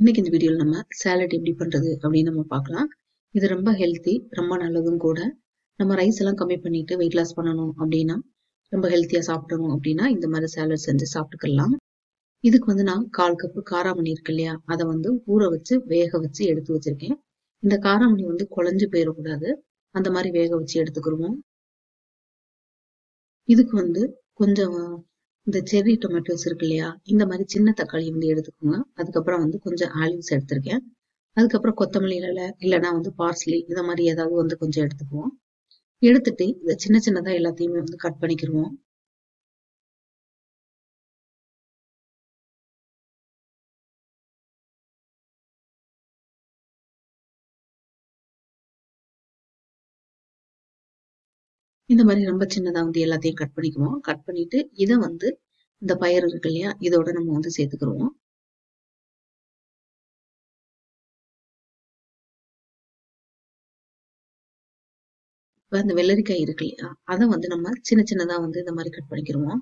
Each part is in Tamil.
இன்னைக்கு இந்த வீடியோவில் நம்ம சேலட் எப்படி பண்றது அப்படின்னு நம்ம பார்க்கலாம் இது ரொம்ப ஹெல்த்தி ரொம்ப நல்லதும் கூட நம்ம ரைஸ் எல்லாம் கம்மி பண்ணிட்டு வெயிட் லாஸ் பண்ணணும் அப்படின்னா ரொம்ப ஹெல்த்தியா சாப்பிடணும் அப்படின்னா இந்த மாதிரி சேலட் செஞ்சு சாப்பிட்டுக்கலாம் இதுக்கு வந்து நான் கால் கப்பு காராமணி இருக்கு இல்லையா அதை வந்து ஊற வச்சு வேக வச்சு எடுத்து வச்சிருக்கேன் இந்த காராமணி வந்து குழஞ்சு போயிடக்கூடாது அந்த மாதிரி வேக வச்சு எடுத்துக்கிடுவோம் இதுக்கு வந்து கொஞ்சம் இந்த செர்ரி டொமேட்டோஸ் இருக்கு இல்லையா இந்த மாதிரி சின்ன தக்காளி வந்து எடுத்துக்கோங்க அதுக்கப்புறம் வந்து கொஞ்சம் ஆலிவ்ஸ் எடுத்திருக்கேன் அதுக்கப்புறம் கொத்தமல்லி இலை இல்லைன்னா வந்து பார்ஸ்லி இந்த மாதிரி ஏதாவது வந்து கொஞ்சம் எடுத்துக்குவோம் எடுத்துட்டு இதை சின்ன சின்னதா எல்லாத்தையுமே வந்து கட் பண்ணிக்கிடுவோம் இந்த மாதிரி ரொம்ப சின்னதா வந்து எல்லாத்தையும் கட் பண்ணிக்குவோம் கட் பண்ணிட்டு இதை வந்து இந்த பயிர் இருக்கு இல்லையா இதோட நம்ம வந்து சேர்த்துக்கிடுவோம் இப்ப இந்த வெள்ளரிக்காய் இருக்கு இல்லையா அதை வந்து நம்ம சின்ன சின்னதா வந்து இந்த மாதிரி கட் பண்ணிக்கிடுவோம்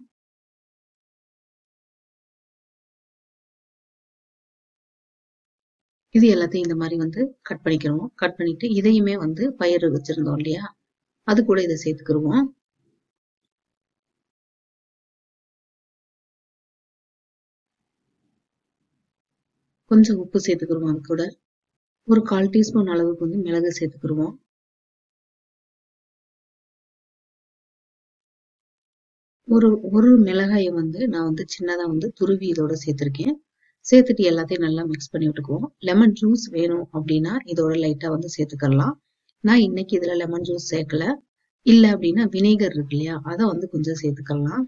இது எல்லாத்தையும் இந்த மாதிரி வந்து கட் பண்ணிக்கிறோம் கட் பண்ணிட்டு இதையுமே வந்து பயிர் வச்சிருந்தோம் இல்லையா அது கூட இதை சேர்த்துக்கிடுவோம் கொஞ்சம் உப்பு சேர்த்துக்கிடுவோம் அது கூட ஒரு கால் டீஸ்பூன் அளவுக்கு வந்து மிளகு சேர்த்துக்கிடுவோம் ஒரு ஒரு மிளகாயை வந்து நான் வந்து சின்னதா வந்து துருவி இதோட சேர்த்திருக்கேன் சேர்த்துட்டு எல்லாத்தையும் நல்லா மிக்ஸ் பண்ணி விட்டுக்குவோம் லெமன் ஜூஸ் வேணும் அப்படின்னா இதோட லைட்டா வந்து சேர்த்துக்கலாம் நான் இன்னைக்கு இதுல லெமன் ஜூஸ் சேர்க்கல இல்ல அப்படின்னா வினேகர் இருக்கு இல்லையா அதை வந்து கொஞ்சம் சேர்த்துக்கலாம்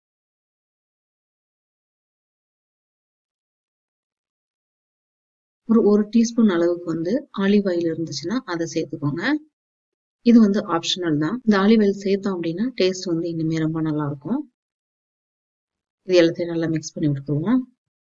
ஒரு ஒரு டீஸ்பூன் அளவுக்கு வந்து ஆலிவ் ஆயில் இருந்துச்சுன்னா அதை சேர்த்துக்கோங்க இது வந்து ஆப்ஷனல் தான் இந்த ஆலிவ் ஆயில் சேர்த்தோம் அப்படின்னா டேஸ்ட் வந்து இனிமே ரொம்ப நல்லா இருக்கும் இது எல்லாத்தையும் நல்லா மிக்ஸ் பண்ணி விட்டுக்குவோம்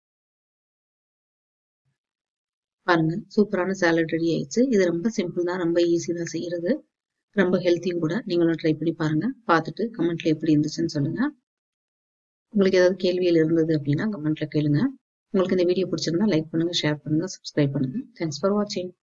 பாருங்க சூப்பரான சாலட் ரெடி ஆயிடுச்சு இது ரொம்ப சிம்பிள் தான் ரொம்ப ஈஸி தான் செய்யறது ரொம்ப ஹெல்த்தியும் கூட நீங்களும் ட்ரை பண்ணி பாருங்க பார்த்துட்டு கமெண்ட்ல எப்படி இருந்துச்சுன்னு சொல்லுங்க உங்களுக்கு ஏதாவது கேள்வியில் இருந்தது அப்படின்னா கமெண்ட்ல கேளுங்க உங்களுக்கு இந்த வீடியோ பிடிச்சிருந்தா லைக் பண்ணுங்க ஷேர் பண்ணுங்க சப்ஸ்கிரைப் பண்ணுங்க தேங்க்ஸ் ஃபார் வாட்சிங்